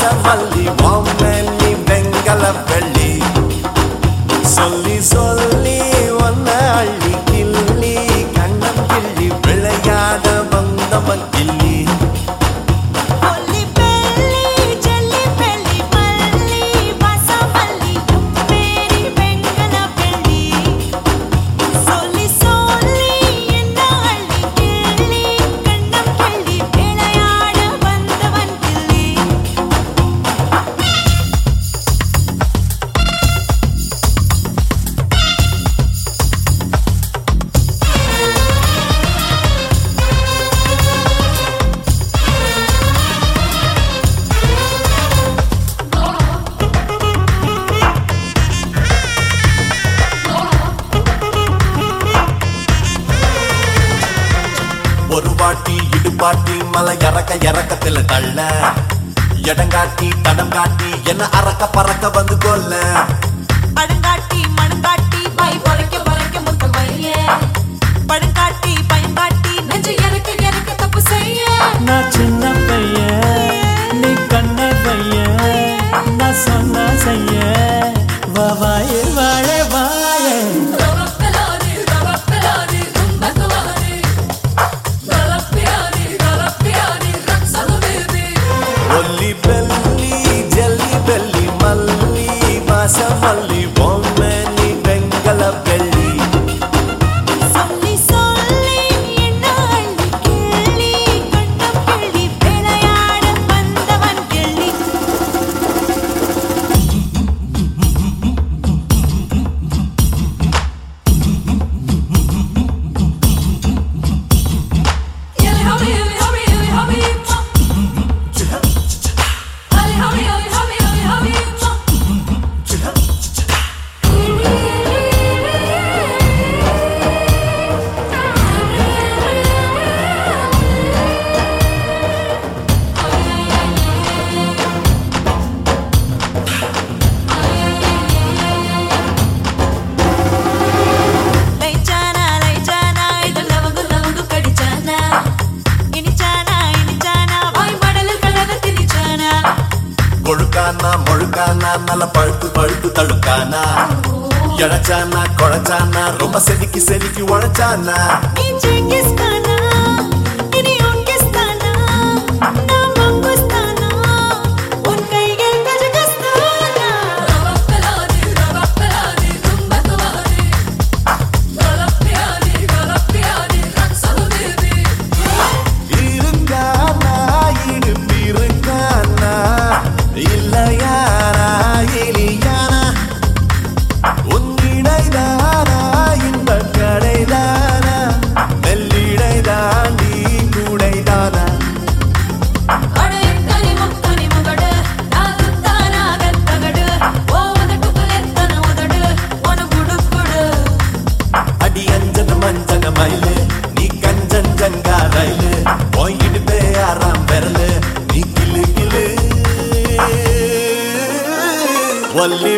வாசமல்லி ஓமல்லி வெங்கல வெள்ளி சொல்லி சொல்லி ஒன்ன அள்ளி கிள்ளி கண்ணம் கிள்ளி விளையாட வந்தவன் கிள்ளி ஒல்லி பெல்லி ஜல்லி பெல்லி மல்லி வாசமல்லி உப்பேரி வெங்கல பெல்லி சொல்லி சொல்லி என்ன அள்ளி கிள்ளி கண்ணம் கிள்ளி விளையாட வந்தவன் கிள்ளி ஒரு வாட்டி இடுபாட்டி மலை இறக்க இறக்கத்துல தள்ள இடங்காட்டி தடம் காட்டி என்ன அறக்க பறக்க வந்து கொல்ல படுங்காட்டி மணுங்காட்டி பாய் பொறைக்க பொறைக்க முத்தம் வைய படுங்காட்டி பயங்காட்டி நெஞ்சு இறக்க இறக்க தப்பு செய்ய நான் சின்ன பையன் நீ கண்ண பையன் நான் சொன்ன செய்ய வா வாயே வாழே வாயே ரவப்பலாரி ரவப்பலாரி தும்பகவாரி ரவப்பியாரி ரவப்பியாரி ரக்ஸலவேதி ஒல்லி பெல்லி ஜல்லி பெல்லி மல்லி வாசமல்லி பொம்மல்லி வெங்கல வெள்ளி சொல்லி சொல்லி என்ன அள்ளி கிள்ளி கண்ணம் கிள்ளி விளையாட வந்தவன் கிள்ளி Yelly hurry, yelly hurry, yelly hurry, Yelly hurry, yelly hurry, yelly hurry, லைச்சானா லைச்சானா இது லவங்கு லவங்கு கடிச்சானா இனிச்சானா இனிச்சானா வாய் மடலில் கலந்து திணிச்சானா கொழுக்கானா மொழுக்கானா நல்ல பழுத்து பழுத்து தழுக்கானா இழைச்சானா குழைச்சானா ரொம்ப செதுக்கி செதுக்கி உழைச்சானா நீ ஜெங்கிஸ்தானா இனி உன்கிஸ்தானா நான் மங்குஸ்தானா உன் கைகள் கஜகஸ்தானா ரவப்பலாரி ரவப்பலாரி தும்பகவாரி ரவப்பியாரி ரவப்பியாரி ரக்ஸலவேதி இருக்கானா இடுப்பு இருக்கானா இல்லையானா எலியானா உன்னிடைதானா இந்த கடைதானா மெல்லிடை தாண்டி கூடைதானா அடே கனி முக்கனி முகடு நாகுத்தானாக தகடு ஓ உதட்டுக்குள் எத்தனை உதடு உன குடு குடு அடி அஞ்சன மஞ்சன மயிலு நீ கஞ்சன் ஜங்கா ரயிலு போயிட்டு பேராம் பெறலு நீ கிளு கிளு ஒல்லி